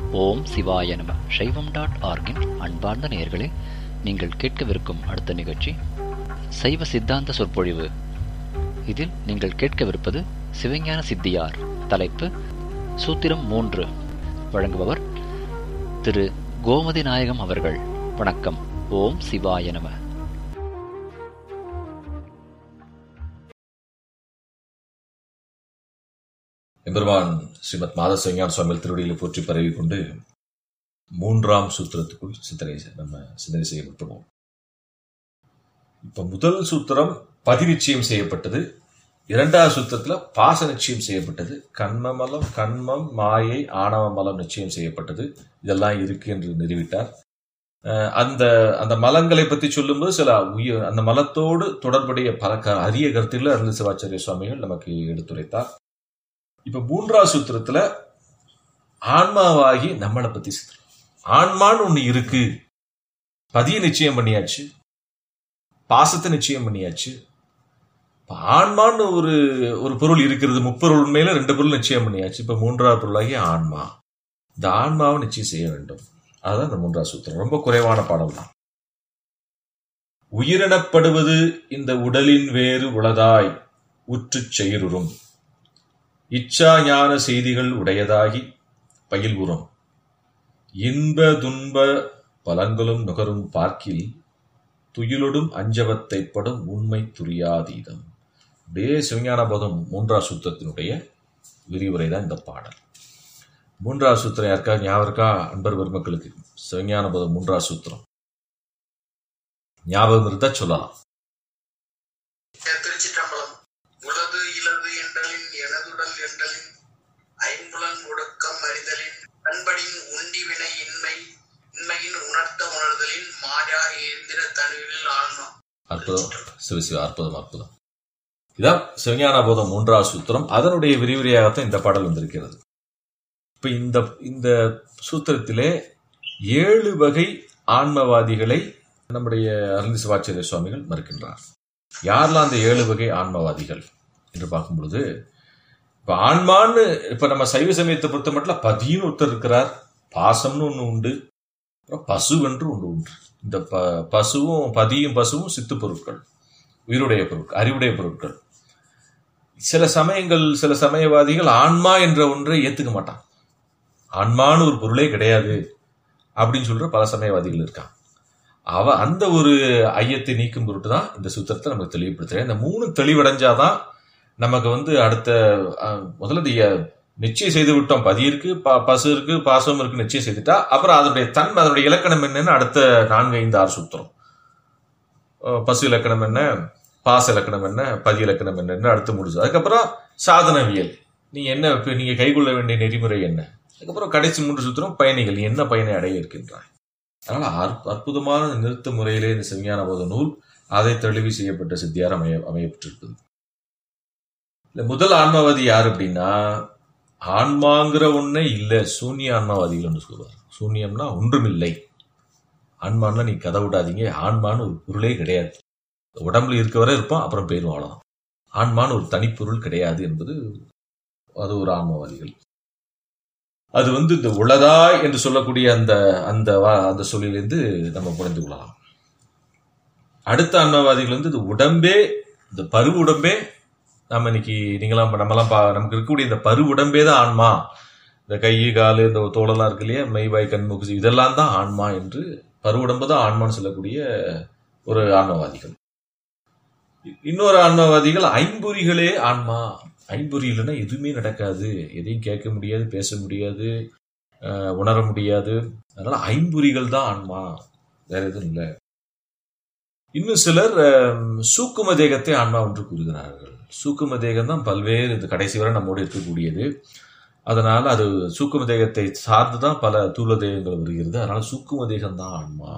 ஓம் சிவாய நம சைவம் டாட் ஆர்கின் அன்பார்ந்த நேயர்களே நீங்கள் கேட்கவிருக்கும் அடுத்த நிகழ்ச்சி சைவ சித்தாந்த சொற்பொழிவு இதில் நீங்கள் கேட்கவிருப்பது சிவஞான சித்தியார் தலைப்பு சூத்திரம் மூன்று வழங்குபவர் திரு கோமதி நாயகம் அவர்கள் வணக்கம் ஓம் சிவாய நம எம்பெருமான் ஸ்ரீமத் மாத சிவஞான சுவாமிகள் திருவடியில் போற்றி பரவி கொண்டு மூன்றாம் சூத்திரத்துக்குள் சிந்தனை செய்- நம்ம சிந்தனை செய்ய முற்படுவோம் இப்ப முதல் சூத்திரம் பதிநிச்சயம் செய்யப்பட்டது இரண்டாவது சூத்திரத்துல பாச நிச்சயம் செய்யப்பட்டது கண்மமலம் கண்மம் மாயை ஆணவ மலம் நிச்சயம் செய்யப்பட்டது இதெல்லாம் இருக்கு என்று நிறுவிட்டார் அஹ் அந்த அந்த மலங்களை பத்தி சொல்லும்போது சில உயிர் அந்த மலத்தோடு தொடர்புடைய பல க- அரிய கருத்துக்களை அருள் சிவாச்சாரிய சுவாமிகள் நமக்கு எடுத்துரைத்தார் இப்ப மூன்றாவது சூத்திரத்துல ஆன்மாவாகி நம்மளை பத்தி சித்திரம் ஆன்மான்னு ஒண்ணு இருக்கு பதிய நிச்சயம் பண்ணியாச்சு பாசத்தை நிச்சயம் பண்ணியாச்சு இப்ப ஆன்மான்னு ஒரு ஒரு பொருள் இருக்கிறது முப்பொருள் உண்மையில ரெண்டு பொருள் நிச்சயம் பண்ணியாச்சு இப்ப மூன்றாவது பொருளாகி ஆன்மா இந்த ஆன்மாவை நிச்சயம் செய்ய வேண்டும் அதுதான் இந்த மூன்றாவது சூத்திரம் ரொம்ப குறைவான பாடம் தான் உயிரினப்படுவது இந்த உடலின் வேறு உளதாய் உற்றுச் செயிருறும் இச்சா ஞான செய்திகள் உடையதாகி பயில் உறும் இன்ப துன்ப பலன்களும் நுகரும் பார்க்கில் துயிலொடும் அஞ்சவத்தைப்படும் உண்மை துரியாதீதம் அப்படியே சிவஞான போதம் மூன்றாம் சூத்திரத்தினுடைய விரிவுரை தான் இந்த பாடல் மூன்றாவது சூத்திரம் யாருக்கா ஞாபகம் இருக்கா அன்பர் பெருமக்களுக்கு சிவஞான போதம் மூன்றாவது சூத்திரம் ஞாபகம் இருந்தா சொல்லலாம் திருச்சிற்றம்பலம் உளது இலது என்றலின் எனதுடல் என்றலின் ஐம்புலன் ஒடுக்கம் அறிதலின் பண்படின் உண்டி வினை இன்மை இன்மையின் உணர்த்த உணர்தலின் மாயா இயந்திர தனுவில் ஆன்மா அற்புதம் சிவ சிவ அற்புதம் அற்புதம் இதான் சிவஞான போதம் மூன்றாவது சூத்திரம் அதனுடைய விரிவுரையாகத்தான் இந்த பாடல் வந்திருக்கிறது இப்ப இந்த இந்த சூத்திரத்திலே ஏழு வகை ஆன்மவாதிகளை நம்முடைய அருந்தி சிவாச்சாரிய சுவாமிகள் மறுக்கின்றார் யாரெல்லாம் அந்த ஏழு வகை ஆன்மவாதிகள் என்று பார்க்கும் பொழுது இப்ப ஆன்மான்னு இப்ப நம்ம சைவ சமயத்தை பொறுத்த மட்டும் பதின்னு ஒருத்தர் இருக்கிறார் பாசம்னு ஒண்ணு உண்டு அப்புறம் பசுவென்று ஒன்று உண்டு இந்த ப பசுவும் பதியும் பசுவும் சித்து பொருட்கள் உயிருடைய பொருட்கள் அறிவுடைய பொருட்கள் சில சமயங்கள் சில சமயவாதிகள் ஆன்மா என்ற ஒன்றை ஏத்துக்க மாட்டான் ஆன்மான்னு ஒரு பொருளே கிடையாது அப்படின்னு சொல்ற பல சமயவாதிகள் இருக்காங்க அவ அந்த ஒரு ஐயத்தை நீக்கும் பொருட்டு தான் இந்த சூத்திரத்தை நமக்கு தெளிவுபடுத்துறேன் இந்த மூணு தெளிவடைஞ்சாதான் நமக்கு வந்து அடுத்த அஹ், முதல்ல இந்த எ- நிச்சயம் செய்து விட்டோம் பதி இருக்கு ப- பசு இருக்கு பாசம் இருக்கு நிச்சயம் செய்துட்டா அப்புறம் அதனுடைய தன்மை அதனுடைய இலக்கணம் என்னன்னு அடுத்த நான்கு ஐந்து ஆறு சூத்திரம் அஹ், பசு இலக்கணம் என்ன பாச இலக்கணம் என்ன பதி இலக்கணம் என்னன்னு அடுத்து முடிச்சு அதுக்கப்புறம் சாதனவியல் நீங்க என்ன இப்ப நீங்க கைக்கொள்ள வேண்டிய நெறிமுறை என்ன அதுக்கப்புறம் கடைசி மூன்று சூத்திரம் பயணிகள் நீ என்ன பயனை அடைய இருக்கின்றாய் அதனால அற்ப- அற்புதமான நிறுத்த முறையிலே இந்த சிவஞான போத நூல் அதை தெளிவு செய்யப்பட்ட சித்தியார் அமைய அமையப்பட்டிருக்குது இந்த முதல் ஆன்மவாதி யார் அப்படின்னா ஆன்மாங்கிற ஒண்ணே இல்ல சூன்ய ஆன்மாவாதிகள் ஒன்று சொல்லுவார் சூன்யம்னா ஒன்றுமில்லை ஆன்மான்னா நீ கதை விடாதீங்க ஆன்மான்னு ஒரு பொருளே கிடையாது உடம்புல இருக்கவரை இருப்பான் அப்புறம் பேரும் அவ்வளவுதான் ஆன்மான்னு ஒரு தனிப்பொருள் கிடையாது என்பது அது ஒரு ஆன்மவாதிகள் அது வந்து இந்த உளதாய் என்று சொல்லக்கூடிய அந்த அந்த வா- அந்த சொல்லிலிருந்து நம்ம புரிந்து கொள்ளலாம் அடுத்த ஆன்மவாதிகள் வந்து இது உடம்பே இந்த பரு உடம்பே நம்ம இன்னைக்கு நீங்களாம் நம்மலாம் பா நமக்கு இருக்கக்கூடிய இந்த பரு உடம்பே தான் ஆன்மா இந்த கை காலு இந்த தோலெல்லாம் இருக்கு இல்லையா மெய்வாய் கண் மூக்கு செவி, இதெல்லாம் தான் ஆன்மா என்று பரு உடம்பு தான் ஆன்மான்னு சொல்லக்கூடிய ஒரு ஆன்மவாதிகள் இன்னொரு ஆன்மவாதிகள் ஐம்பொறிகளே ஆன்மா ஐம்பொறி இல்லைன்னா எதுவுமே நடக்காது எதையும் கேட்க முடியாது பேச முடியாது அஹ், உணர முடியாது அதனால ஐம்பொறிகள் தான் ஆன்மா வேற எதுவும் இல்லை இன்னும் சிலர் அஹ், சூக்கும தேகத்தை ஆன்மா என்று கூறுகிறார்கள் சூக்கும தேகம் தான் பல்வேறு இந்த கடைசி வரை நம்மோடு இருக்கக்கூடியது அதனால அது சூக்கும தேகத்தை சார்ந்து தான் பல தூள தேகங்கள் வருகிறது அதனால சூக்கும தேகம் தான் ஆன்மா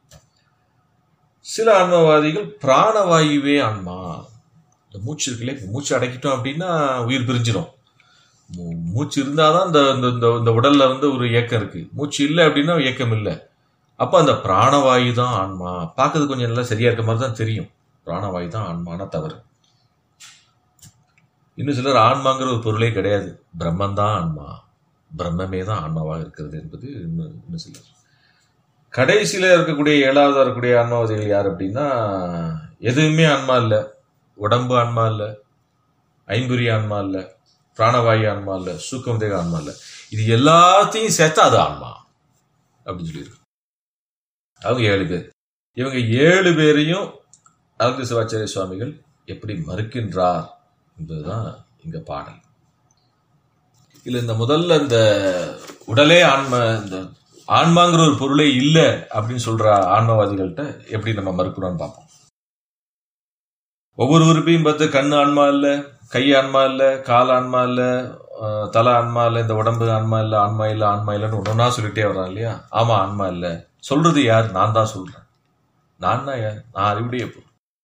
சில ஆன்மவாதிகள் பிராணவாயுவே ஆன்மா இந்த மூச்சு இருக்குல்ல இப்ப மூச்சு அடக்கிட்டோம் அப்படின்னா உயிர் பிரிஞ்சிடும் மூ- மூச்சு இருந்தாதான் இந்த இந்த- இந்த இந்த உடல்ல வந்து ஒரு இயக்கம் இருக்கு மூச்சு இல்லை அப்படின்னா இயக்கம் இல்லை அப்ப அந்த பிராணவாயு தான் ஆன்மா பார்க்கறது கொஞ்சம் நல்லா சரியா இருக்க மாதிரி தான் தெரியும் பிராணவாயு தான் ஆன்மான தவறு இன்னும் சிலர் ஆன்மாங்கிற ஒரு பொருளே கிடையாது பிரம்மன் தான் ஆன்மா பிரம்மமே தான் ஆன்மாவாக இருக்கிறது என்பது இன்னும் இன்னும் சிலர் கடைசியில இருக்கக்கூடிய ஏழாவதா இருக்கக்கூடிய ஆன்மாவதிகள் யார் அப்படின்னா எதுவுமே ஆன்மா இல்லை உடம்பு ஆன்மா இல்லை ஐம்புரி ஆன்மா இல்லை பிராணவாயு ஆன்மா இல்லை சூக்கமதேக ஆன்மா இல்லை இது எல்லாத்தையும் சேர்த்தா அது ஆன்மா அப்படின்னு சொல்லியிருக்கு அவங்க ஏழு பேர் இவங்க ஏழு பேரையும் அருந்த சிவாச்சாரிய சுவாமிகள் எப்படி மறுக்கின்றார் என்பதுதான் இங்க பாடல் இல்ல இந்த முதல்ல இந்த உடலே ஆன்ம இந்த ஆன்மாங்கிற ஒரு பொருளே இல்லை அப்படின்னு சொல்ற ஆன்மவாதிகள்கிட்ட எப்படி நம்ம மறுக்கணும்னு பார்ப்போம் ஒவ்வொரு உறுப்பையும் பார்த்து கண்ணு ஆன்மா இல்லை கை ஆன்மா இல்லை கால் ஆன்மா இல்லை அஹ், தலை ஆன்மா இல்லை இந்த உடம்பு ஆன்மா இல்லை ஆன்மா இல்லை ஆன்மா இல்லைன்னு ஒன்னொன்னா சொல்லிட்டே வர்றான் இல்லையா ஆமா ஆன்மா இல்லை சொல்றது யார் நான் தான் சொல்றேன் நான் தான் யார் நான் அறிவுடைய பொருள்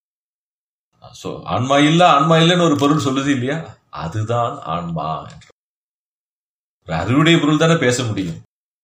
சோ ஆன்மா இல்ல ஆன்மா இல்லைன்னு ஒரு பொருள் சொல்லுது இல்லையா அதுதான் ஆன்மா என்று ஒரு அறிவுடைய பொருள் தானே பேச முடியும்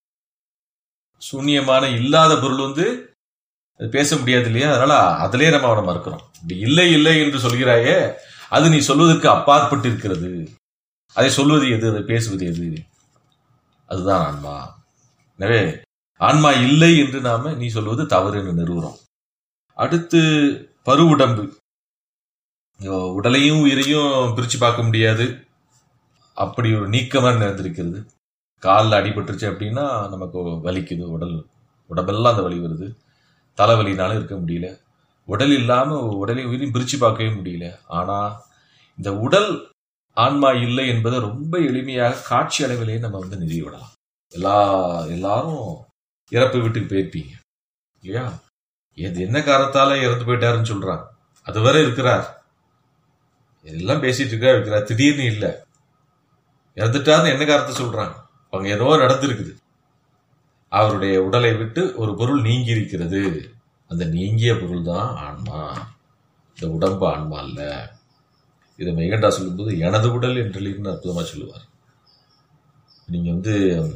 சூன்யமான இல்லாத பொருள் வந்து அது பேச முடியாது இல்லையா அதனால அதிலே நம்ம அவனை மறுக்கிறோம் இப்படி இல்லை இல்லை என்று சொல்கிறாயே அது நீ சொல்வதற்கு அப்பாற்பட்டு இருக்கிறது அதை சொல்வது எது அதை பேசுவது எது அதுதான் ஆன்மா எனவே ஆன்மா இல்லை என்று நாம நீ சொல்வது தவறு என்று நிறுவுறோம் அடுத்து பரு உடம்பு ஐயோ, உடலையும் உயிரையும் பிரிச்சு பார்க்க முடியாது அப்படி ஒரு நீக்கமா நடந்திருக்கிறது காலில் அடிபட்டுருச்சு அப்படின்னா நமக்கு வலிக்குது உடல் உடம்பெல்லாம் அந்த வலி வருது தலைவலினாலும் இருக்க முடியல உடல் இல்லாம உடலையும் உயிரையும் பிரிச்சு பார்க்கவே முடியல ஆனா இந்த உடல் ஆன்மா இல்லை என்பதை ரொம்ப எளிமையாக காட்சி அளவிலேயே நம்ம வந்து நிறுவி விடலாம் எல்லா எல்லாரும் இறப்பு வீட்டுக்கு போயிருப்பீங்க இல்லையா எது என்ன காரணத்தால இறந்து போயிட்டாருன்னு சொல்றாங்க அது வரை இருக்கிறார் எல்லாம் பேசிட்டு இருக்கா இருக்கிறார் திடீர்னு இல்ல இறந்துட்டாருன்னு என்ன காரணத்தை சொல்றாங்க அங்க ஏதோ நடந்திருக்குது அவருடைய உடலை விட்டு ஒரு பொருள் நீங்கி இருக்கிறது அந்த நீங்கிய பொருள் தான் ஆன்மா இந்த உடம்பு ஆன்மா அல்ல இதை மெய்கண்டா சொல்லும்போது எனது உடல் என்றிலிருந்து அற்புதமா சொல்லுவார் நீங்க வந்து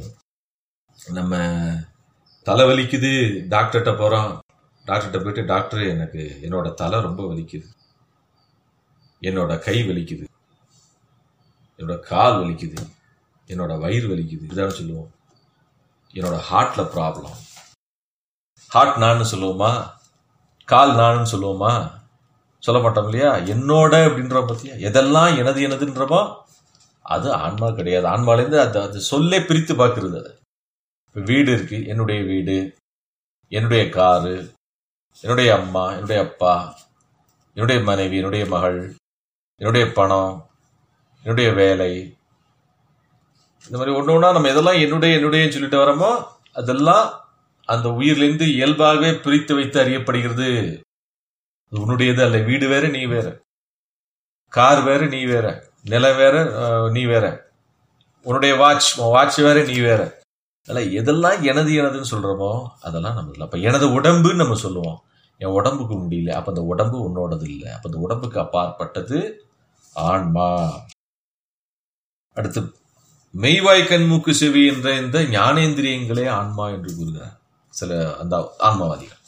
நம்ம தலை வலிக்குது டாக்டர்கிட்ட போறோம் டாக்டர்கிட்ட போயிட்டு டாக்டர் எனக்கு என்னோட தலை ரொம்ப வலிக்குது என்னோட கை வலிக்குது என்னோட கால் வலிக்குது என்னோட வயிறு வலிக்குது இதான் சொல்லுவோம் என்னோட ஹார்ட்ல ப்ராப்ளம் ஹார்ட் நான் சொல்லுவோமா கால் நான் சொல்லுவோமா சொல்ல மாட்டோம் இல்லையா என்னோட அப்படின்ற பத்தியா எதெல்லாம் எனது எனதுன்றமோ அது ஆன்மா கிடையாது ஆன்மாலேருந்து அது அது சொல்லே பிரித்து பார்க்கிறது அது இப்ப வீடு இருக்கு என்னுடைய வீடு என்னுடைய காரு என்னுடைய அம்மா என்னுடைய அப்பா என்னுடைய மனைவி என்னுடைய மகள் என்னுடைய பணம் என்னுடைய வேலை இந்த மாதிரி ஒன்று ஒன்றா நம்ம எதெல்லாம் என்னுடைய என்னுடைய சொல்லிட்டு வரோமோ அதெல்லாம் அந்த உயிர்லேருந்து இயல்பாகவே பிரித்து வைத்து அறியப்படுகிறது அது உன்னுடையது அல்ல வீடு வேற நீ வேற கார் வேற நீ வேற நிலம் வேற அஹ், நீ வேற உன்னுடைய வாட்ச் வாட்ச் வேற நீ வேற அதெல்லாம் எதெல்லாம் எனது எனதுன்னு சொல்றோமோ அதெல்லாம் நம்ம இல்லை அப்ப எனது உடம்புன்னு நம்ம சொல்லுவோம் என் உடம்புக்கு முடியல அப்ப அந்த உடம்பு உன்னோடது இல்லை அப்ப அந்த உடம்புக்கு அப்பாற்பட்டது ஆன்மா அடுத்து மெய்வாய் கண் மூக்கு செவி என்ற இந்த ஞானேந்திரியங்களே ஆன்மா என்று கூறுகிறார் சில அந்த ஆன்மவாதிகள்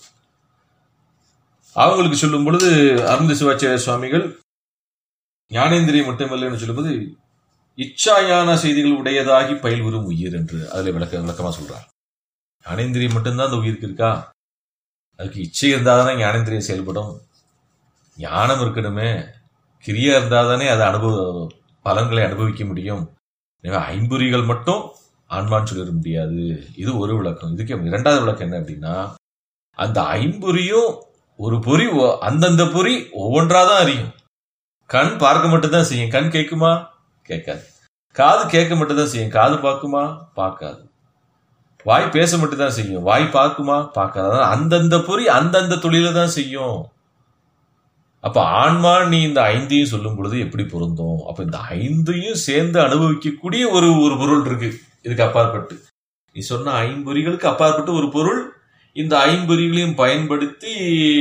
அவங்களுக்கு சொல்லும் பொழுது அருந்த சிவாச்சாரிய சுவாமிகள் ஞானேந்திரியம் மட்டுமல்லன்னு சொல்லும்போது இச்சாயான செய்திகள் உடையதாகி பயில்வரும் உயிர் என்று அதுல விளக்க விளக்கமா சொல்றார் ஞானேந்திரியம் மட்டும்தான் அந்த உயிருக்கு இருக்கா அதுக்கு இச்சை இருந்தாதானே ஞானேந்திரியம் செயல்படும் ஞானம் இருக்கணுமே கிரியா இருந்தாதானே அதை அனுபவ பலன்களை அனுபவிக்க முடியும் எனவே ஐம்பொறிகள் மட்டும் ஆன்மான்னு சொல்லிட முடியாது இது ஒரு விளக்கம் இதுக்கு இரண்டாவது விளக்கம் என்ன அப்படின்னா அந்த ஐம்பொறியும் ஒரு பொறி ஒ- அந்தந்த பொறி ஒவ்வொன்றா தான் அறியும் கண் பார்க்க மட்டும்தான் செய்யும் கண் கேட்குமா கேட்காது காது கேட்க மட்டும்தான் செய்யும் காது பார்க்குமா பார்க்காது வாய் பேச மட்டும்தான் செய்யும் வாய் பார்க்குமா பார்க்காது அதாவது அந்தந்த பொறி அந்தந்த தொழில தான் செய்யும் அப்ப ஆன்மா நீ இந்த ஐந்தையும் சொல்லும் பொழுது எப்படி பொருந்தும் அப்ப இந்த ஐந்தையும் சேர்ந்து அனுபவிக்கக்கூடிய ஒரு ஒரு பொருள் இருக்கு இதுக்கு அப்பாற்பட்டு நீ சொன்ன ஐம்பொறிகளுக்கு அப்பாற்பட்டு ஒரு பொருள் இந்த ஐம்பொறிகளையும் பயன்படுத்தி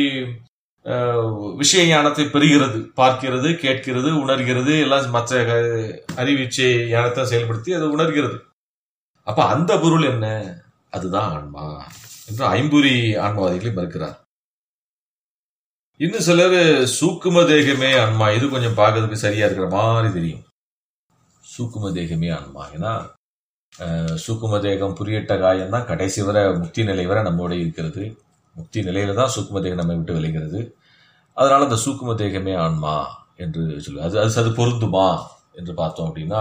அஹ், விஷய ஞானத்தை பெறுகிறது பார்க்கிறது கேட்கிறது உணர்கிறது எல்லாம் மற்ற க- அறிவிச்சை ஞானத்தை செயல்படுத்தி அதை உணர்கிறது அப்ப அந்த பொருள் என்ன அதுதான் ஆன்மா என்று ஐம்புரி ஆன்மவாதிகளை மறுக்கிறார் இன்னும் சிலர் சூக்கும தேகமே ஆன்மா இது கொஞ்சம் பார்க்கறதுக்கு சரியா இருக்கிற மாதிரி தெரியும் சூக்கும தேகமே ஆன்மா ஏன்னா அஹ், சூக்கும தேகம் புரியட்ட காயம் தான் கடைசி வரை முக்தி நிலை வரை நம்மோட இருக்கிறது முக்தி நிலையில தான் சூக்கும தேகம் நம்மை விட்டு விளைகிறது அதனால அந்த சூக்கும தேகமே ஆன்மா என்று சொல்லு அது அது அது பொருந்துமா என்று பார்த்தோம் அப்படின்னா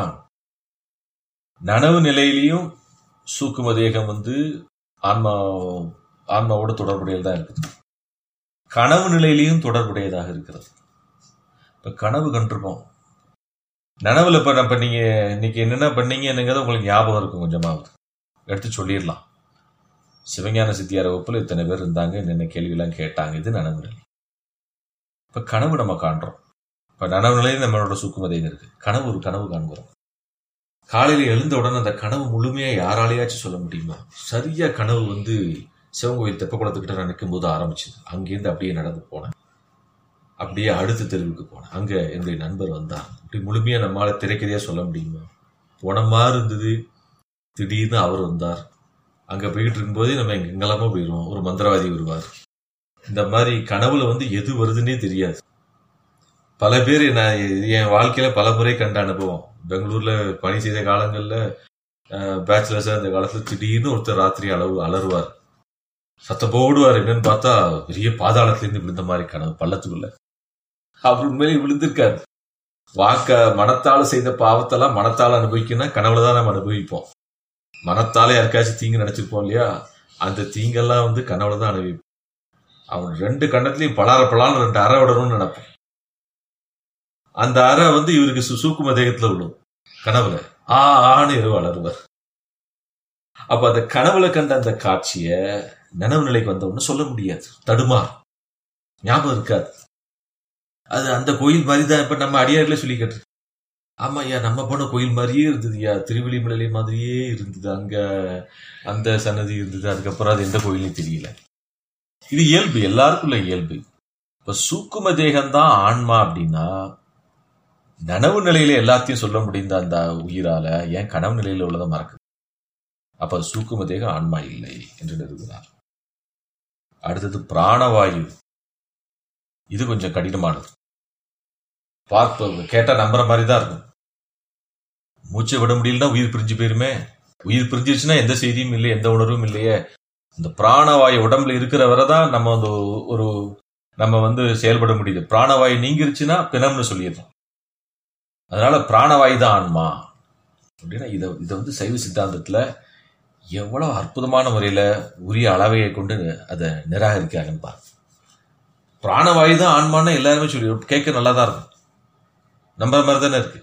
நனவு நிலையிலையும் சூக்கும தேகம் வந்து ஆன்மா ஆன்மாவோட தொடர்புடையது தான் இருக்குது கனவு நிலையிலையும் தொடர்புடையதாக இருக்கிறது இப்ப கனவு கண்டிருப்போம் நனவுல இப்ப இப்ப நீங்க இன்னைக்கு என்னென்ன பண்ணீங்கன்னுங்கிறது உங்களுக்கு ஞாபகம் இருக்கும் கொஞ்சமாவது எடுத்து சொல்லிடலாம் சிவஞான சித்தியார் வகுப்புல இத்தனை பேர் இருந்தாங்க என்னென்ன கேள்வியெல்லாம் கேட்டாங்க இது நனவு நிலை இப்ப கனவு நம்ம காண்றோம் இப்ப நனவு நிலையில் நம்மளோட சூக்குமதைங்க இருக்கு கனவு ஒரு கனவு காண்கிறோம் காலையில எழுந்த உடனே அந்த கனவு முழுமையா யாராலையாச்சும் சொல்ல முடியுமா சரியா கனவு வந்து சிவங்கோயில் தெப்பக்குளத்துக்கிட்ட நான் நிற்கும்போது ஆரம்பிச்சது அங்கேருந்து அப்படியே நடந்து போனேன் அப்படியே அடுத்த தெருவுக்கு போனேன் அங்க என்னுடைய நண்பர் வந்தார் இப்படி முழுமையா நம்மளால திரைக்கதையா சொல்ல முடியுமா போன மாதிரி இருந்தது திடீர்னு அவர் வந்தார் அங்க போயிட்டு இருக்கும்போதே நம்ம எங்க எங்கெல்லாமோ போயிடுவோம் ஒரு மந்திரவாதி வருவார் இந்த மாதிரி கனவுல வந்து எது வருதுன்னே தெரியாது பல பேர் நான் என் வாழ்க்கையில பல முறை கண்ட அனுபவம் பெங்களூர்ல பணி செய்த காலங்கள்ல பேச்சுலர்ஸ் அந்த காலத்துல திடீர்னு ஒருத்தர் ராத்திரி அளவு அலறுவார் சத்தம் போடுவார் என்னன்னு பார்த்தா பெரிய பாதாளத்துல இருந்து விழுந்த மாதிரி கனவு பள்ளத்துக்குள்ள அவர் உண்மையிலே விழுந்திருக்காரு வாக்க மனத்தால செய்த பாவத்தெல்லாம் மனத்தால அனுபவிக்கணும் கனவுல தான் நம்ம அனுபவிப்போம் மனத்தால யாருக்காச்சும் தீங்கு நினைச்சிருப்போம் இல்லையா அந்த தீங்கெல்லாம் வந்து கனவுல தான் அனுபவிப்போம் அவன் ரெண்டு கண்ணத்துலயும் பலார பலான்னு ரெண்டு அறை விடணும்னு நினைப்போம் அந்த அறை வந்து இவருக்கு சு- சூக்கும தேகத்துல விடும் கனவுல ஆ ஆன்னு இரவு வளருவார் அப்ப அந்த கனவுல கண்ட அந்த காட்சிய நனவு நிலைக்கு வந்தவொன்னு சொல்ல முடியாது தடுமாறு ஞாபகம் இருக்காது அது அந்த கோயில் மாதிரி தான் இப்ப நம்ம அடியார்ல சொல்லி கேட்டு ஆமா ஐயா நம்ம போன கோயில் மாதிரியே இருந்தது ஐயா திருவள்ளிமலை மாதிரியே இருந்தது அங்க அந்த சன்னதி இருந்தது அதுக்கப்புறம் அது எந்த கோயிலும் தெரியல இது இயல்பு எல்லாருக்குள்ள இயல்பு இப்ப சூக்கும தேகம்தான் ஆன்மா அப்படின்னா நனவு நிலையில எல்லாத்தையும் சொல்ல முடிந்த அந்த உயிரால ஏன் கனவு நிலையில உள்ளதை மறக்குது அப்ப அது சூக்கும தேகம் ஆன்மா இல்லை என்று நிறுவினார் அடுத்தது பிராணவாயு இது கொஞ்சம் கடினமானது பார்த்து கேட்டா நம்புற மாதிரி தான் இருக்கும் மூச்சை விட முடியலன்னா உயிர் பிரிஞ்சு போயிருமே உயிர் பிரிஞ்சிருச்சுன்னா எந்த செய்தியும் இல்லை எந்த உணர்வும் இல்லையே இந்த பிராணவாயு உடம்புல இருக்கிற வரை தான் நம்ம வந்து ஒரு நம்ம வந்து செயல்பட முடியுது பிராணவாயு நீங்கிருச்சுன்னா பிணம்னு சொல்லிடுறோம் அதனால பிராணவாயு தான் ஆன்மா அப்படின்னா இதை இதை வந்து சைவ சித்தாந்தத்துல எவ்வளவு அற்புதமான முறையில உரிய அளவையை கொண்டு அதை நிராகரிக்கிறாங்கன்னு பாருங்க பிராணவாயு தான் ஆன்மான்னா எல்லாருமே சொல்லி கேட்க நல்லா தான் இருக்கும் நம்புற மாதிரி தானே இருக்கு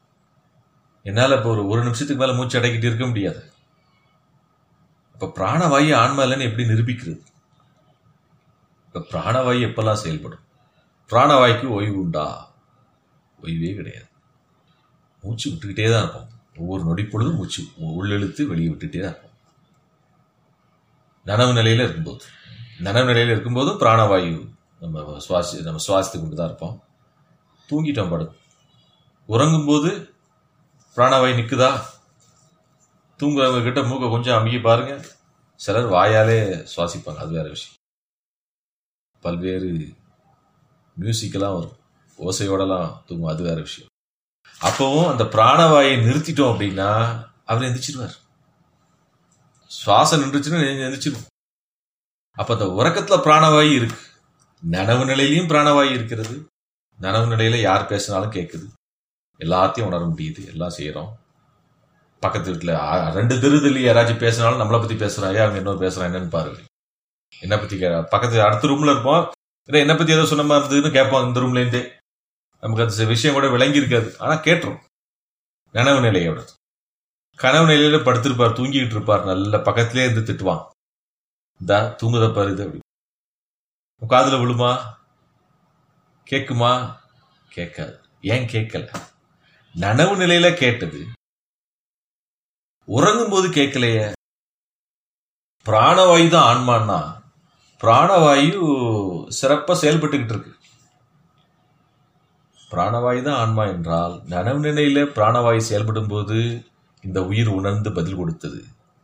என்னால இப்போ ஒரு ஒரு நிமிஷத்துக்கு மேல மூச்சு அடக்கிட்டு இருக்க முடியாது இப்ப பிராணவாயு ஆன்மா இல்லைன்னு எப்படி நிரூபிக்கிறது இப்ப பிராணவாயு எப்பெல்லாம் செயல்படும் பிராணவாயுக்கு ஓய்வு உண்டா ஓய்வே கிடையாது மூச்சு விட்டுக்கிட்டே தான் இருப்போம் ஒவ்வொரு நொடி பொழுதும் மூச்சு உள்ளெழுத்து வெளியே விட்டுட்டே தான் இருப்போம் நனவு நிலையில இருக்கும்போது நனவு நிலையில இருக்கும்போதும் பிராணவாயு நம்ம சுவாசி நம்ம சுவாசித்து கொண்டு தான் இருப்போம் தூங்கிட்டோம் படுத்து உறங்கும்போது பிராணவாயு நிக்குதா தூங்குறவங்க கிட்ட மூக்க கொஞ்சம் அமுக்கி பாருங்க சிலர் வாயாலே சுவாசிப்பாங்க அது வேற விஷயம் பல்வேறு மியூசிக்கெல்லாம் வரும் ஓசையோடலாம் தூங்கும் அது வேற விஷயம் அப்பவும் அந்த பிராணவாயை நிறுத்திட்டோம் அப்படின்னா அவர் எந்திரிச்சிருவார் சுவாசம் நின்றுச்சுன்னா எந்திரிச்சிரும் அப்ப அந்த உறக்கத்துல பிராணவாயு இருக்கு நனவு நிலையிலையும் பிராணவாயு இருக்கிறது நனவு நிலையில யார் பேசினாலும் கேட்குது எல்லாத்தையும் உணர முடியுது எல்லாம் செய்யறோம் பக்கத்து வீட்டுல அ- ரெண்டு தெருதல்லி யாராச்சும் பேசினாலும் நம்மளை பத்தி பேசுறாங்க அவங்க இன்னொரு பேசுறான் என்னன்னு பாருங்க என்ன பத்தி கே பக்கத்து அடுத்த ரூம்ல இருப்போம் இல்லை என்ன பத்தி ஏதோ சொன்ன மாதிரி இருந்ததுன்னு கேட்போம் இந்த ரூம்ல இருந்தே நமக்கு அந்த விஷயம் கூட விளங்கி இருக்காது ஆனா கேட்டுரும் நனவு நிலையோட கனவு நிலையில படுத்திருப்பார் தூங்கிட்டு இருப்பார் நல்ல பக்கத்திலே இருந்து திட்டுவான் இந்தா தூங்குத பாரு இது அப்படி உன் காதுல விழுமா கேக்குமா கேட்காது ஏன் கேட்கல நனவு நிலையில கேட்டது உறங்கும் போது கேட்கலையே பிராணவாயு தான் ஆன்மான்னா பிராணவாயு சிறப்பா செயல்பட்டுக்கிட்டு இருக்கு பிராணவாயு தான் ஆன்மா என்றால் நனவு நிலையில பிராணவாயு செயல்படும் போது இந்த உயிர் உணர்ந்து பதில் கொடுத்தது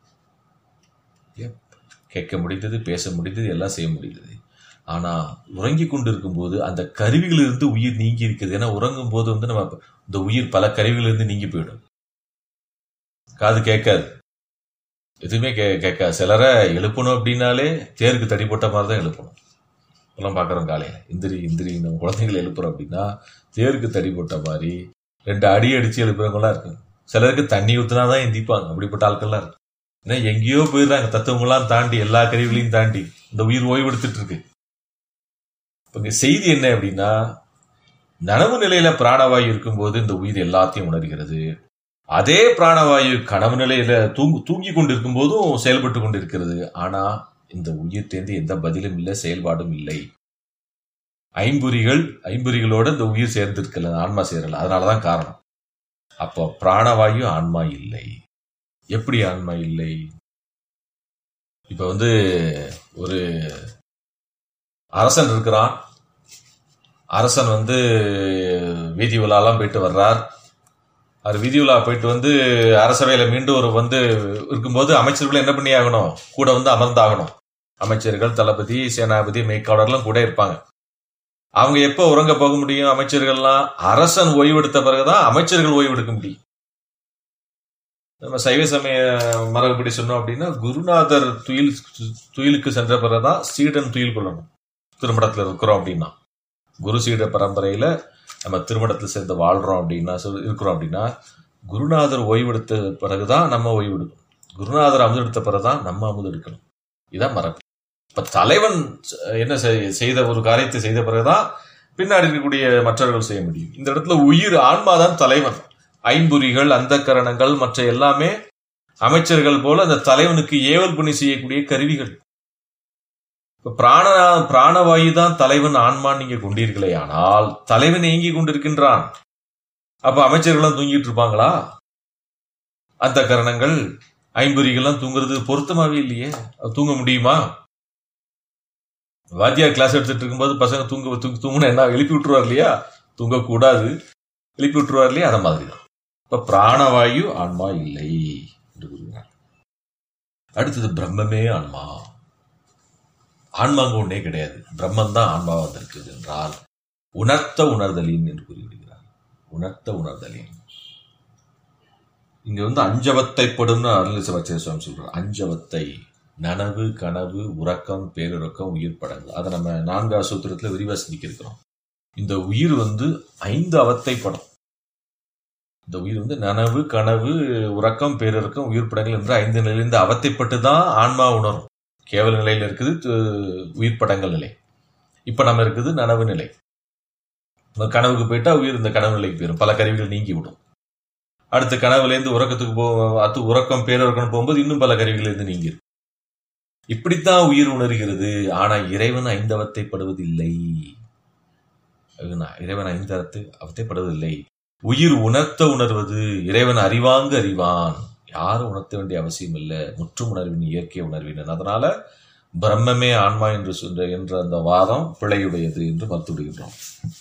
கேட்க முடிந்தது பேச முடிந்தது எல்லாம் செய்ய முடிந்தது ஆனா உறங்கி கொண்டிருக்கும் போது அந்த கருவிகளிலிருந்து உயிர் நீங்கி இருக்கிறது ஏன்னா உறங்கும் போது வந்து நம்ம இந்த உயிர் பல கருவிகளிலிருந்து நீங்கி போயிடும் காது கேட்காது எதுவுமே கே கேட்காது சிலரை எழுப்பணும் அப்படின்னாலே தேருக்கு தடி போட்ட மாதிரி தான் எழுப்பணும் இப்பெல்லாம் பார்க்குறோம் காலையில் இந்திரி இந்திரி நம்ம குழந்தைங்களை எழுப்புறோம் அப்படின்னா தேருக்கு தடி போட்ட மாதிரி ரெண்டு அடி அடிச்சு எழுப்புறவங்களாம் இருக்கு சிலருக்கு தண்ணி ஊத்துனா தான் எந்திப்பாங்க அப்படிப்பட்ட ஆட்கள்லாம் இருக்கு ஏன்னா எங்கேயோ போயிடுறாங்க தத்துவங்களாம் தாண்டி எல்லா கருவிகளையும் தாண்டி இந்த உயிர் ஓய்வெடுத்துட்டு இருக்கு இப்ப இங்க செய்தி என்ன அப்படின்னா நனவு நிலையில பிராணவாயு இருக்கும்போது இந்த உயிர் எல்லாத்தையும் உணர்கிறது அதே பிராணவாயு கனவு நிலையில தூங்கு தூங்கி கொண்டு இருக்கும்போதும் செயல்பட்டு கொண்டு இருக்கிறது ஆனா இந்த உயிர் தேர்ந்து எந்த பதிலும் இல்லை செயல்பாடும் இல்லை ஐம்புரிகள் ஐம்புரிகளோட இந்த உயிர் சேர்ந்திருக்கல ஆன்மா சேரல அதனாலதான் காரணம் அப்போ பிராணவாயு ஆன்மா இல்லை எப்படி ஆன்மா இல்லை இப்ப வந்து ஒரு அரசன் இருக்கிறான் அரசன் வந்து வீதி உலாலாம் போயிட்டு வர்றார் அவர் வீதி உலா போயிட்டு வந்து அரசவையில மீண்டும் ஒரு வந்து இருக்கும்போது அமைச்சர்கள் என்ன பண்ணி ஆகணும் கூட வந்து அமர்ந்தாகணும் அமைச்சர்கள் தளபதி சேனாபதி மெய்க்காவலர்லாம் கூட இருப்பாங்க அவங்க எப்போ உறங்க போக முடியும் அமைச்சர்கள்லாம் அரசன் ஓய்வெடுத்த பிறகுதான் அமைச்சர்கள் ஓய்வெடுக்க முடியும் நம்ம சைவ சமய மரபுப்படி சொன்னோம் அப்படின்னா குருநாதர் துயில் துயிலுக்கு சென்ற பிறகுதான் சீடன் துயில் கொள்ளணும் திருமணத்துல இருக்கிறோம் அப்படின்னா குரு சீட பரம்பரையில நம்ம திருமணத்துல சேர்ந்து வாழ்றோம் அப்படின்னா சொல்- இருக்கிறோம் அப்படின்னா குருநாதர் ஓய்வெடுத்த பிறகுதான் நம்ம ஓய்வெடுக்கணும் குருநாதர் அமுதெடுத்த பிறகுதான் நம்ம அமுதெடுக்கணும் இதான் மரபு இப்ப தலைவன் என்ன செய்- செய்த ஒரு காரியத்தை செய்த பிறகுதான் பின்னாடி இருக்கக்கூடிய மற்றவர்கள் செய்ய முடியும் இந்த இடத்துல உயிர் ஆன்மாதான் தலைவன் ஐம்புரிகள் அந்த கரணங்கள் மற்ற எல்லாமே அமைச்சர்கள் போல அந்த தலைவனுக்கு ஏவல் பணி செய்யக்கூடிய கருவிகள் இப்ப பிராண பிராணவாயு தான் தலைவன் ஆன்மான் நீங்க கொண்டீர்களே ஆனால் தலைவன் இயங்கி கொண்டிருக்கின்றான் அப்ப அமைச்சர்கள்லாம் தூங்கிட்டு இருப்பாங்களா அந்த கரணங்கள் ஐம்புரிகள்லாம் தூங்குறது பொருத்தமாவே இல்லையே அது தூங்க முடியுமா வாத்தியார் கிளாஸ் எடுத்துட்டு இருக்கும்போது பசங்க தூங்க தூங்க தூங்குனா என்ன எழுப்பி விட்டுருவார் இல்லையா தூங்கக்கூடாது எழுப்பி விட்டுருவார் இல்லையா அந்த மாதிரி தான் இப்ப பிராணவாயு ஆன்மா இல்லை என்று கூறுகிறார் அடுத்தது பிரம்மமே ஆன்மா ஆன்மாங்க ஒன்றே கிடையாது பிரம்மன் தான் ஆன்மாவா வந்திருக்குது என்றால் உணர்த்த உணர்தலின் என்று கூறிவிடுகிறார் உணர்த்த உணர்தலின் இங்க வந்து அஞ்சவத்தைப்படும்னு அருள் சிவாச்சாரிய சுவாமி சொல்றார் அஞ்சவத்தை நனவு கனவு உறக்கம் பேருறக்கம் உயிர் படங்கள் அதை நம்ம நான்காவது சூத்திரத்துல விரிவா சிந்திக்க இருக்கிறோம் இந்த உயிர் வந்து ஐந்து அவத்தைப்படும் இந்த உயிர் வந்து நனவு கனவு உறக்கம் பேரிறக்கம் உயிர் படங்கள் என்ற ஐந்து நிலையிலிருந்து அவத்தைப்பட்டு தான் ஆன்மா உணரும் கேவல நிலையில இருக்குது து- உயிர் படங்கள் நிலை இப்ப நம்ம இருக்குது நனவு நிலை இந்த கனவுக்கு போயிட்டா உயிர் இந்த கனவு நிலைக்கு போயிடும் பல கருவிகள் நீங்கி விடும் அடுத்த கனவுல இருந்து உறக்கத்துக்கு போ அது உறக்கம் பேரிறக்கம் போகும்போது இன்னும் பல கருவிகள் இருந்து நீங்கிரும் இப்படித்தான் உயிர் உணர்கிறது ஆனா இறைவன் ஐந்தவத்தைப்படுவதில்லை அதுனா, இறைவன் ஐந்தவத்தை அவத்தைப்படுவதில்லை உயிர் உணர்த்த உணர்வது இறைவன் அறிவாங்கு அறிவான் யாரும் உணர்த்த வேண்டிய அவசியம் இல்லை முற்றும் உணர்வின் இயற்கை உணர்வின் அதனால பிரம்மமே ஆன்மா என்று சொல்ற என்ற அந்த வாதம் பிழையுடையது என்று மறுத்து விடுகின்றோம்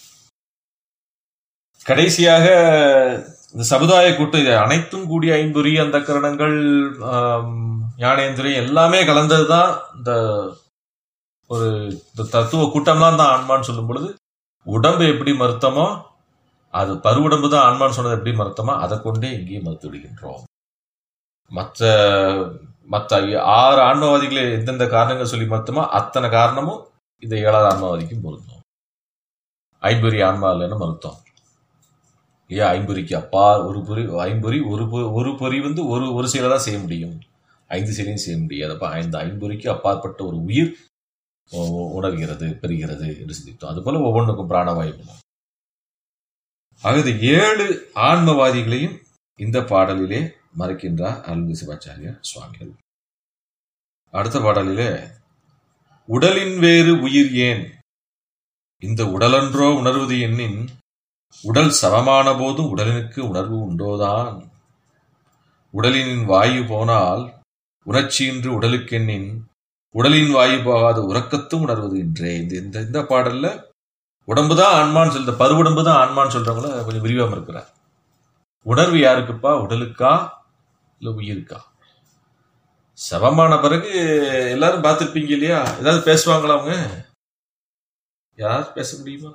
கடைசியாக இந்த சமுதாய கூட்டம் இது அனைத்தும் கூடிய ஐம்பொறி அந்த கரணங்கள் ஞானேந்திரியம் எல்லாமே கலந்ததுதான் இந்த ஒரு இந்த தத்துவ கூட்டம்லாம் தான் ஆன்மான்னு சொல்லும் பொழுது உடம்பு எப்படி மறுத்தமோ அது பருவுடம்பு தான் ஆன்மான்னு சொன்னது எப்படி மறுத்தமோ அதை கொண்டே இங்கேயும் மறுத்து விடுகின்றோம் மற்ற மற்ற ஆறு ஆன்மவாதிகளை எந்தெந்த காரணங்கள் சொல்லி மறுத்தமோ அத்தனை காரணமும் இந்த ஏழாவது ஆன்மவாதிக்கும் பொருந்தும் ஐம்பொறி ஆன்மா இல்லைன்னு மறுத்தோம் இல்லையா ஐம்பொறிக்கு அப்பா ஒரு பொறி ஐம்பொறி ஒரு பொ- ஒரு பொறி வந்து ஒரு ஒரு செயலை தான் செய்ய முடியும் ஐந்து செயலையும் செய்ய முடியாது அப்ப ஐந்து ஐம்பொறிக்கு அப்பாற்பட்ட ஒரு உயிர் உ- உணர்கிறது பெறுகிறது என்று சிந்தித்தோம் அதுபோல ஒவ்வொன்றுக்கும் பிராணவாயு குணம் ஆக இந்த ஏழு ஆன்மவாதிகளையும் இந்த பாடலிலே மறைக்கின்றார் அருள்மிகு சிவாச்சாரிய சுவாமிகள் அடுத்த பாடலிலே உடலின் வேறு உயிர் ஏன் இந்த உடலன்றோ உணர்வது எண்ணின் உடல் சமமான போதும் உடலினுக்கு உணர்வு உண்டோதான் உடலின் வாயு போனால் உணர்ச்சியின்றி உடலுக்கெண்ணின் உடலின் வாயு போகாத உறக்கத்தும் உணர்வது என்றே இந்த இந்த இந்த பாடல்ல உடம்பு தான் ஆன்மான்னு சொல்ற பருவுடம்பு தான் ஆன்மான்னு சொல்றவங்கள கொஞ்சம் விரிவாம இருக்கிறார் உணர்வு யாருக்குப்பா உடலுக்கா இல்ல உயிருக்கா சமமான பிறகு எல்லாரும் பார்த்திருப்பீங்க இல்லையா ஏதாவது பேசுவாங்களா அவங்க யார் பேச முடியுமா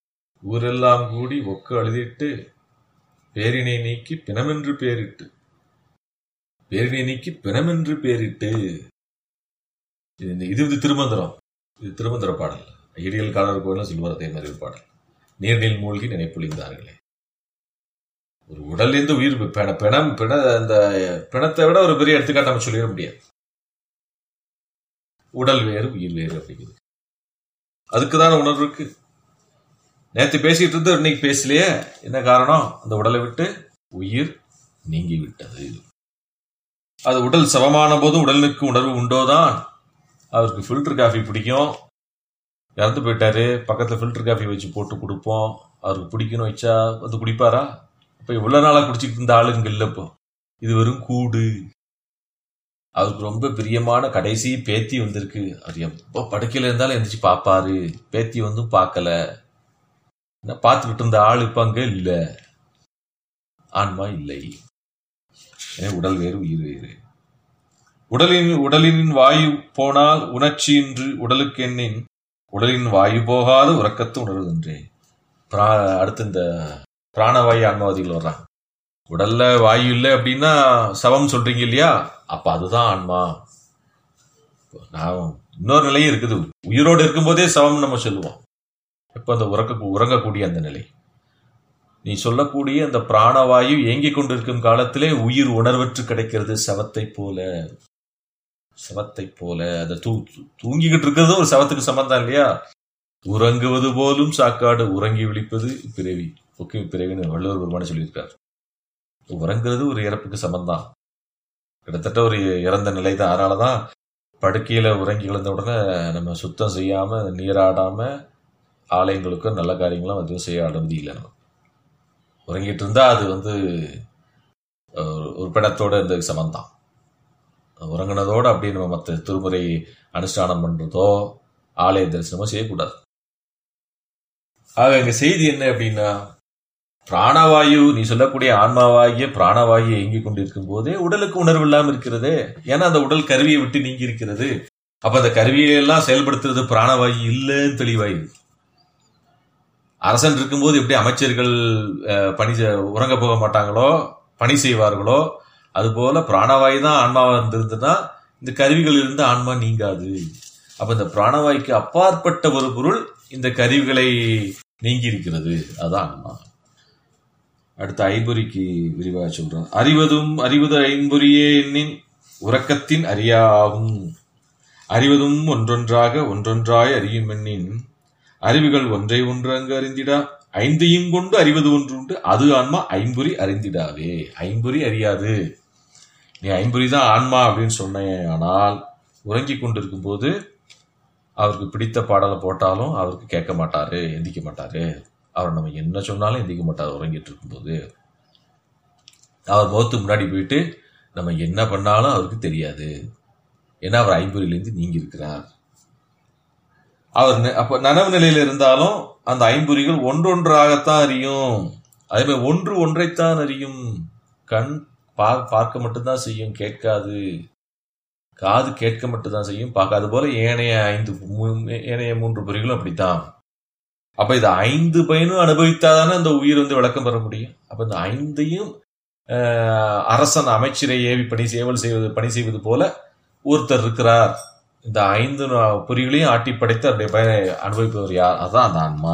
ஊரெல்லாம் கூடி ஒக்கு அழுதிட்டு பேரினை நீக்கி பிணமென்று பேரிட்டு பேரினை நீக்கி பிணமென்று பேரிட்டு இது இந்த- இது வந்து திருமந்திரம் இது திருமந்திர பாடல் ஐடியல் காலர் கோயிலும் சொல்லுவார் அதே மாதிரி ஒரு பாடல் நீர்நீள் மூழ்கி நினைப்பொழிந்தார்களே ஒரு உடல்லேருந்து உயிர் பிண பிணம் பிண அந்த பிணத்தை விட ஒரு பெரிய எடுத்துக்காட்டு நம்ம சொல்லிட முடியாது உடல் வேறு உயிர் வேறு அப்படிங்கிறது அதுக்குதான உணர்வு இருக்கு நேத்து பேசிட்டு இருந்து இன்னைக்கு பேசலையே என்ன காரணம் அந்த உடலை விட்டு உயிர் நீங்கி விட்டது அது உடல் சமமான போது உடலுக்கு உணர்வு உண்டோதான் அவருக்கு ஃபில்டர் காஃபி பிடிக்கும் இறந்து போயிட்டாரு பக்கத்துல ஃபில்டர் காஃபி வச்சு போட்டு கொடுப்போம் அவருக்கு பிடிக்கணும் வச்சா வந்து குடிப்பாரா இப்ப இவ்வளவு நாளா குடிச்சிட்டு இருந்த ஆளுங்க இல்ல இப்போ இது வெறும் கூடு அவருக்கு ரொம்ப பிரியமான கடைசி பேத்தி வந்திருக்கு அவர் எப்ப படுக்கையில இருந்தாலும் எந்திரிச்சு பாப்பாரு பேத்தி வந்தும் பார்க்கல என்ன பார்த்துக்கிட்டு இருந்த ஆள் இப்ப அங்க இல்ல ஆன்மா இல்லை எனவே உடல் வேறு உயிர் வேறு உடலின் உடலின் வாயு போனால் உணர்ச்சியின்றி உடலுக்கு எண்ணின் உடலின் வாயு போகாத உறக்கத்து உணர்வதென்றே பிரா- அடுத்து இந்த பிராணவாயு ஆன்மாவதிகள் வர்றாங்க உடல்ல வாயு இல்லை அப்படின்னா சவம் சொல்றீங்க இல்லையா அப்ப அதுதான் ஆன்மா நான் இன்னொரு நிலையும் இருக்குது உயிரோடு இருக்கும்போதே சவம் நம்ம சொல்லுவோம் இப்ப அந்த உறக்க உறங்கக்கூடிய அந்த நிலை நீ சொல்லக்கூடிய அந்த பிராணவாயு இயங்கிக் கொண்டிருக்கும் காலத்திலே உயிர் உணர்வற்று கிடைக்கிறது சவத்தை போல சவத்தை போல அதை தூ தூ- தூங்கிக்கிட்டு இருக்கிறது ஒரு சவத்துக்கு சம்பந்தம் இல்லையா உறங்குவது போலும் சாக்காடு உறங்கி விழிப்பது பிறவி ஒக்கே பிறவின்னு வள்ளுவர் பெருமானே சொல்லியிருக்கார் உறங்குறது ஒரு இறப்புக்கு சம்பந்தம் கிட்டத்தட்ட ஒரு இறந்த நிலை தான் அதனாலதான் படுக்கையில உறங்கி எழுந்த உடனே நம்ம சுத்தம் செய்யாம நீராடாம ஆலயங்களுக்கும் நல்ல காரியங்களும் எதுவும் செய்ய அனுமதி இல்லை நம்ம உறங்கிட்டு இருந்தா அது வந்து ஒரு- ஒரு பிணத்தோட இந்த சமந்தான் உறங்கினதோட அப்படியே நம்ம மற்ற திருமுறை அனுஷ்டானம் பண்றதோ ஆலய தரிசனமோ செய்யக்கூடாது ஆக இங்க செய்தி என்ன அப்படின்னா பிராணவாயு நீ சொல்லக்கூடிய ஆன்மாவாகிய பிராணவாயு இயங்கிக் கொண்டிருக்கும் போதே உடலுக்கு உணர்வு இல்லாம இருக்கிறதே ஏன்னா அந்த உடல் கருவியை விட்டு நீங்கி இருக்கிறது அப்ப அந்த கருவியை எல்லாம் செயல்படுத்துறது பிராணவாயு இல்லைன்னு தெளிவாயுது அரசன் இருக்கும்போது எப்படி அமைச்சர்கள் அஹ், பணி செ- உறங்க போக மாட்டாங்களோ பணி செய்வார்களோ அதுபோல பிராணவாயு தான் ஆன்மாவா இருந்திருந்ததுன்னா இந்த கருவிகள் இருந்து ஆன்மா நீங்காது அப்ப இந்த பிராணவாய்க்கு அப்பாற்பட்ட ஒரு பொருள் இந்த கருவிகளை நீங்கி இருக்கிறது அதான் ஆன்மா அடுத்த ஐம்பொறிக்கு விரிவாக சொல்றான் அறிவதும் அறிவது ஐம்பொறியே எண்ணின் உறக்கத்தின் அறியாகும் அறிவதும் ஒன்றொன்றாக ஒன்றொன்றாய் அறியும் எண்ணின் அறிவுகள் ஒன்றை ஒன்று அங்கு அறிந்திடா ஐந்தையும் கொண்டு அறிவது ஒன்று உண்டு அது ஆன்மா ஐம்பொறி அறிந்திடாவே ஐம்பொறி அறியாது நீ ஐம்பொறி தான் ஆன்மா அப்படின்னு சொன்னேன் ஆனால் உறங்கிக் கொண்டிருக்கும் போது அவருக்கு பிடித்த பாடலை போட்டாலும் அவருக்கு கேட்க மாட்டாரு எந்திக்க மாட்டாரு அவர் நம்ம என்ன சொன்னாலும் எந்திக்க மாட்டார் உறங்கிட்டு இருக்கும்போது அவர் முகத்துக்கு முன்னாடி போயிட்டு நம்ம என்ன பண்ணாலும் அவருக்கு தெரியாது ஏன்னா அவர் ஐம்பொறியிலிருந்து நீங்கி இருக்கிறார் அவர் நெ- அப்ப நனவு நிலையில இருந்தாலும் அந்த ஐம்பொறிகள் ஒன்றொன்றாகத்தான் அறியும் அதே மாதிரி ஒன்று ஒன்றைத்தான் அறியும் கண் பா- பார்க்க மட்டும்தான் செய்யும் கேட்காது காது கேட்க மட்டும்தான் செய்யும் பார்க்காது போல ஏனைய ஐந்து மூ- ஏனைய மூன்று பொறிகளும் அப்படித்தான் அப்ப இது ஐந்து பயனும் அனுபவித்தாதானே அந்த உயிர் வந்து விளக்கம் பெற முடியும் அப்ப இந்த ஐந்தையும் ஆஹ், அரசன் அமைச்சரை ஏவி பணி சேவல் செய்வது பணி செய்வது போல ஒருத்தர் இருக்கிறார் இந்த ஐந்து நா- பொறிகளையும் ஆட்டி படைத்து அவருடைய பயனை அனுபவிப்பவர் யார் அதான் அந்த ஆன்மா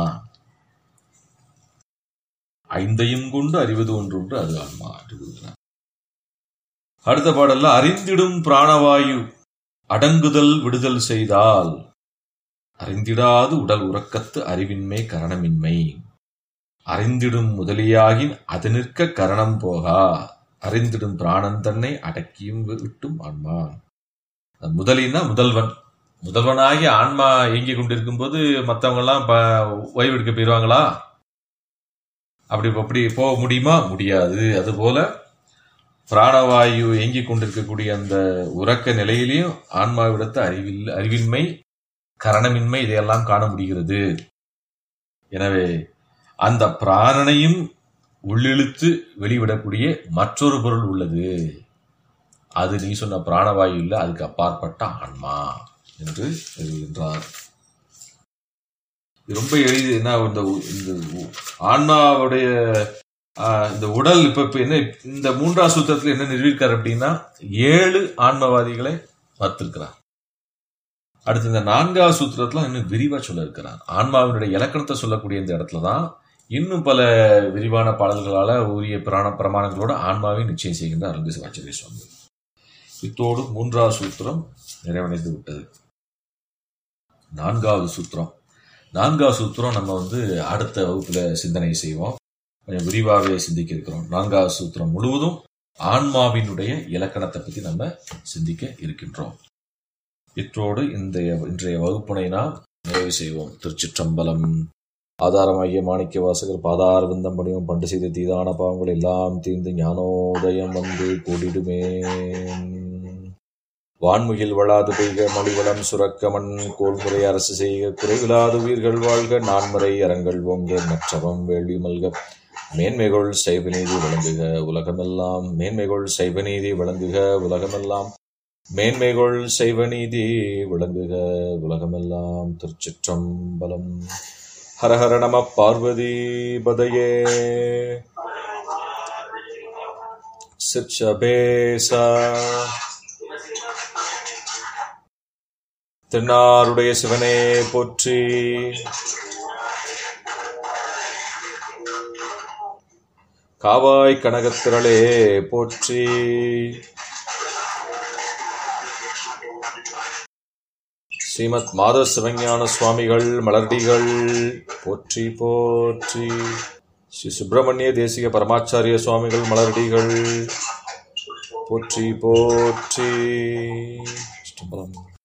ஐந்தையும் கொண்டு அறிவது ஒன்று ஒன்று அது ஆன்மா என்று கூறுகிறார். அடுத்த பாடல்ல அறிந்திடும் பிராணவாயு அடங்குதல் விடுதல் செய்தால் அறிந்திடாது உடல் உறக்கத்து அறிவின்மை கரணமின்மை அறிந்திடும் முதலியாகின் அது நிற்க கரணம் போகா அறிந்திடும் பிராணன் தன்னை அடக்கியும் விட்டும் ஆன்மா அது முதலின்னா முதல்வன் முதல்வனாகி ஆன்மா இயங்கிக் கொண்டிருக்கும் போது மற்றவங்க எல்லாம் ப- ஓய்வெடுக்க போயிருவாங்களா அப்படி அப்படி போக முடியுமா முடியாது அதுபோல பிராணவாயு இயங்கிக் கொண்டிருக்கக்கூடிய அந்த உறக்க நிலையிலையும் ஆன்மாவிடத்து அறிவில் அறிவின்மை கரணமின்மை இதையெல்லாம் காண முடிகிறது எனவே அந்த பிராணனையும் உள்ளிழுத்து வெளிவிடக்கூடிய மற்றொரு பொருள் உள்ளது அது நீ சொன்ன பிராணவாயு இல்லை அதுக்கு அப்பாற்பட்ட ஆன்மா என்று எழுதுகின்றார் இது ரொம்ப எளிது என்ன இந்த இந்த ஆன்மாவுடைய ஆஹ், இந்த உடல் இப்ப இப்ப என்ன இந்த மூன்றாம் சூத்திரத்துல என்ன நிரூபிக்கார் அப்படின்னா ஏழு ஆன்மவாதிகளை மறுத்திருக்கிறார் அடுத்து இந்த நான்காவது சூத்திரத்துல இன்னும் விரிவா சொல்ல இருக்கிறார் ஆன்மாவினுடைய இலக்கணத்தை சொல்லக்கூடிய இந்த இடத்துல தான் இன்னும் பல விரிவான பாடல்களால உரிய பிராண பிரமாணங்களோட ஆன்மாவை நிச்சயம் செய்கின்ற அருள்தி சிவாச்சாரிய சுவாமி இத்தோடு மூன்றாவது சூத்திரம் நிறைவடைந்து விட்டது நான்காவது சூத்திரம் நான்காவது சூத்திரம் நம்ம வந்து அடுத்த வகுப்புல சிந்தனை செய்வோம் கொஞ்சம் விரிவாகவே சிந்திக்க இருக்கிறோம் நான்காவது சூத்திரம் முழுவதும் ஆன்மாவினுடைய இலக்கணத்தை பத்தி நம்ம சிந்திக்க இருக்கின்றோம் இற்றோடு இந்த இன்றைய வகுப்பினை நாம் நிறைவு செய்வோம் திருச்சிற்றம்பலம் ஆதாரமாகிய மாணிக்க வாசகர் பாதார விந்தம் படியும் பண்டு செய்த தீதான பாவங்கள் எல்லாம் தீர்ந்து ஞானோதயம் வந்து கூடிடுமே வான்முகில் வளாது பெய்க மலிவளம் சுரக்க மண் கோல்முறை அரசு செய்க குறைவிலாது உயிர்கள் வாழ்க நான்முறை அறங்கள் ஓங்க நற்றவம் வேள்வி மல்க மேன்மைகொள் சைவநீதி விளங்குக உலகமெல்லாம் மேன்மைகொள் சைவநீதி விளங்குக உலகமெல்லாம் மேன்மைகொள் சைவநீதி விளங்குக உலகமெல்லாம் திருச்சிற்றம்பலம் ஹரஹர நம பார்வதி பதையே சிற்சபேசா திருநாருடைய சிவனே போற்றி காவாய் கனகத்திரளே போற்றி ஸ்ரீமத் மாத சிவஞான சுவாமிகள் மலர்டிகள் போற்றி போற்றி ஸ்ரீ சுப்பிரமணிய தேசிக பரமாச்சாரிய சுவாமிகள் மலர்டிகள் போற்றி போற்றி இஷ்டம்பலம்